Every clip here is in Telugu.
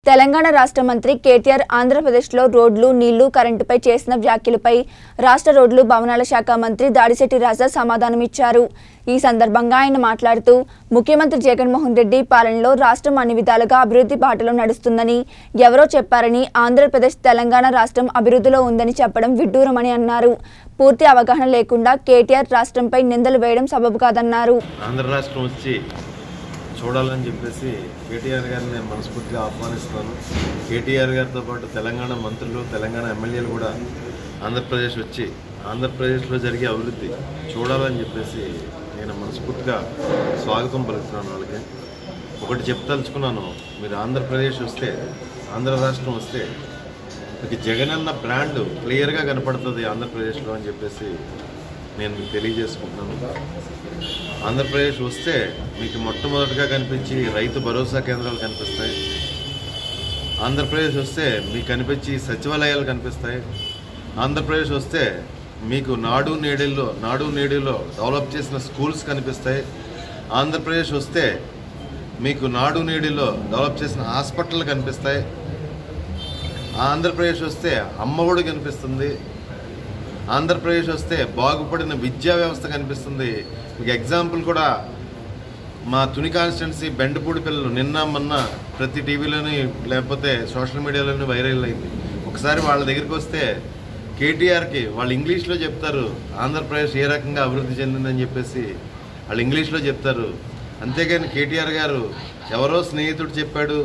తెలంగాణ రాష్ట్ర మంత్రి కేటీఆర్ ఆంధ్రప్రదేశ్లో రోడ్లు నీళ్లు కరెంటుపై చేసిన వ్యాఖ్యలపై రాష్ట్ర రోడ్లు భవనాల శాఖ మంత్రి దాడిశెట్టి రాజా సమాధానమిచ్చారు ఈ సందర్భంగా ఆయన మాట్లాడుతూ ముఖ్యమంత్రి జగన్మోహన్ రెడ్డి పాలనలో రాష్ట్రం అన్ని విధాలుగా అభివృద్ధి బాటలో నడుస్తుందని ఎవరో చెప్పారని ఆంధ్రప్రదేశ్ తెలంగాణ రాష్ట్రం అభివృద్ధిలో ఉందని చెప్పడం విడ్డూరమని అన్నారు పూర్తి అవగాహన లేకుండా కేటీఆర్ రాష్ట్రంపై నిందలు వేయడం సబబు కాదన్నారు ఆంధ్ర రాష్ట్రం వచ్చి చూడాలని చెప్పేసి కేటీఆర్ గారిని నేను మనస్ఫూర్తిగా ఆహ్వానిస్తున్నాను కేటీఆర్ గారితో పాటు తెలంగాణ మంత్రులు తెలంగాణ ఎమ్మెల్యేలు కూడా ఆంధ్రప్రదేశ్ వచ్చి ఆంధ్రప్రదేశ్లో జరిగే అభివృద్ధి చూడాలని చెప్పేసి నేను మనస్ఫూర్తిగా స్వాగతం పలుకుతున్నాను వాళ్ళకి ఒకటి చెప్తలుచుకున్నాను మీరు ఆంధ్రప్రదేశ్ వస్తే ఆంధ్ర రాష్ట్రం వస్తే మీకు జగన్ అన్న బ్రాండ్ క్లియర్గా కనపడుతుంది ఆంధ్రప్రదేశ్లో అని చెప్పేసి నేను మీకు తెలియజేసుకుంటున్నాను ఆంధ్రప్రదేశ్ వస్తే మీకు మొట్టమొదటిగా కనిపించి రైతు భరోసా కేంద్రాలు కనిపిస్తాయి ఆంధ్రప్రదేశ్ వస్తే మీకు కనిపించి సచివాలయాలు కనిపిస్తాయి ఆంధ్రప్రదేశ్ వస్తే మీకు నాడు నేడుల్లో నాడు నేడులో డెవలప్ చేసిన స్కూల్స్ కనిపిస్తాయి ఆంధ్రప్రదేశ్ వస్తే మీకు నాడు నేడులో డెవలప్ చేసిన హాస్పిటల్ కనిపిస్తాయి ఆంధ్రప్రదేశ్ వస్తే అమ్మఒడి కనిపిస్తుంది ఆంధ్రప్రదేశ్ వస్తే బాగుపడిన విద్యా వ్యవస్థ కనిపిస్తుంది మీకు ఎగ్జాంపుల్ కూడా మా తుని కాన్స్టిట్యున్సీ బెండపూడి పిల్లలు నిన్న మొన్న ప్రతి టీవీలోని లేకపోతే సోషల్ మీడియాలోని వైరల్ అయింది ఒకసారి వాళ్ళ దగ్గరికి వస్తే కేటీఆర్కి వాళ్ళు ఇంగ్లీష్లో చెప్తారు ఆంధ్రప్రదేశ్ ఏ రకంగా అభివృద్ధి చెందిందని చెప్పేసి వాళ్ళు ఇంగ్లీష్లో చెప్తారు అంతేగాని కేటీఆర్ గారు ఎవరో స్నేహితుడు చెప్పాడు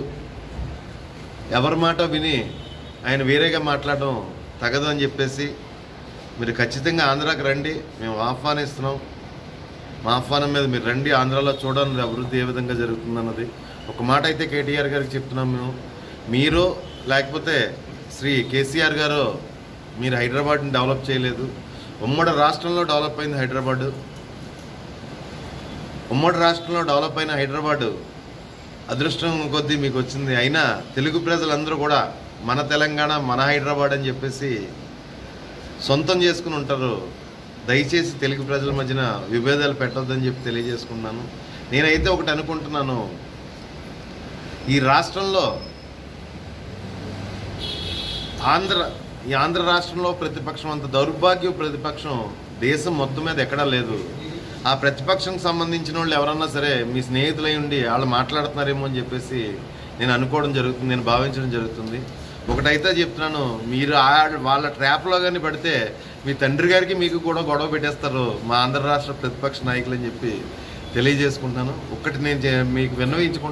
ఎవరి మాట విని ఆయన వేరేగా మాట్లాడడం తగదు అని చెప్పేసి మీరు ఖచ్చితంగా ఆంధ్రాకి రండి మేము ఆహ్వానిస్తున్నాం మా ఆహ్వానం మీద మీరు రండి ఆంధ్రాలో చూడండి అభివృద్ధి ఏ విధంగా జరుగుతుందన్నది ఒక మాట అయితే కేటీఆర్ గారికి చెప్తున్నాం మేము మీరు లేకపోతే శ్రీ కేసీఆర్ గారు మీరు హైదరాబాద్ని డెవలప్ చేయలేదు ఉమ్మడి రాష్ట్రంలో డెవలప్ అయింది హైదరాబాదు ఉమ్మడి రాష్ట్రంలో డెవలప్ అయిన హైదరాబాదు అదృష్టం కొద్దీ మీకు వచ్చింది అయినా తెలుగు ప్రజలందరూ కూడా మన తెలంగాణ మన హైదరాబాద్ అని చెప్పేసి సొంతం చేసుకుని ఉంటారు దయచేసి తెలుగు ప్రజల మధ్యన విభేదాలు పెట్టొద్దని చెప్పి తెలియజేసుకున్నాను నేనైతే ఒకటి అనుకుంటున్నాను ఈ రాష్ట్రంలో ఆంధ్ర ఈ ఆంధ్ర రాష్ట్రంలో ప్రతిపక్షం అంత దౌర్భాగ్య ప్రతిపక్షం దేశం మొత్తం మీద ఎక్కడా లేదు ఆ ప్రతిపక్షం సంబంధించిన వాళ్ళు ఎవరన్నా సరే మీ స్నేహితులై ఉండి వాళ్ళు మాట్లాడుతున్నారేమో అని చెప్పేసి నేను అనుకోవడం జరుగుతుంది నేను భావించడం జరుగుతుంది ఒకటైతే చెప్తున్నాను మీరు ఆ వాళ్ళ ట్రాప్లో కానీ పడితే మీ తండ్రి గారికి మీకు కూడా గొడవ పెట్టేస్తారు మా ఆంధ్ర రాష్ట్ర ప్రతిపక్ష నాయకులు అని చెప్పి తెలియజేసుకుంటున్నాను ఒకటి నేను చే- మీకు విన్నవించుకుంటున్నాను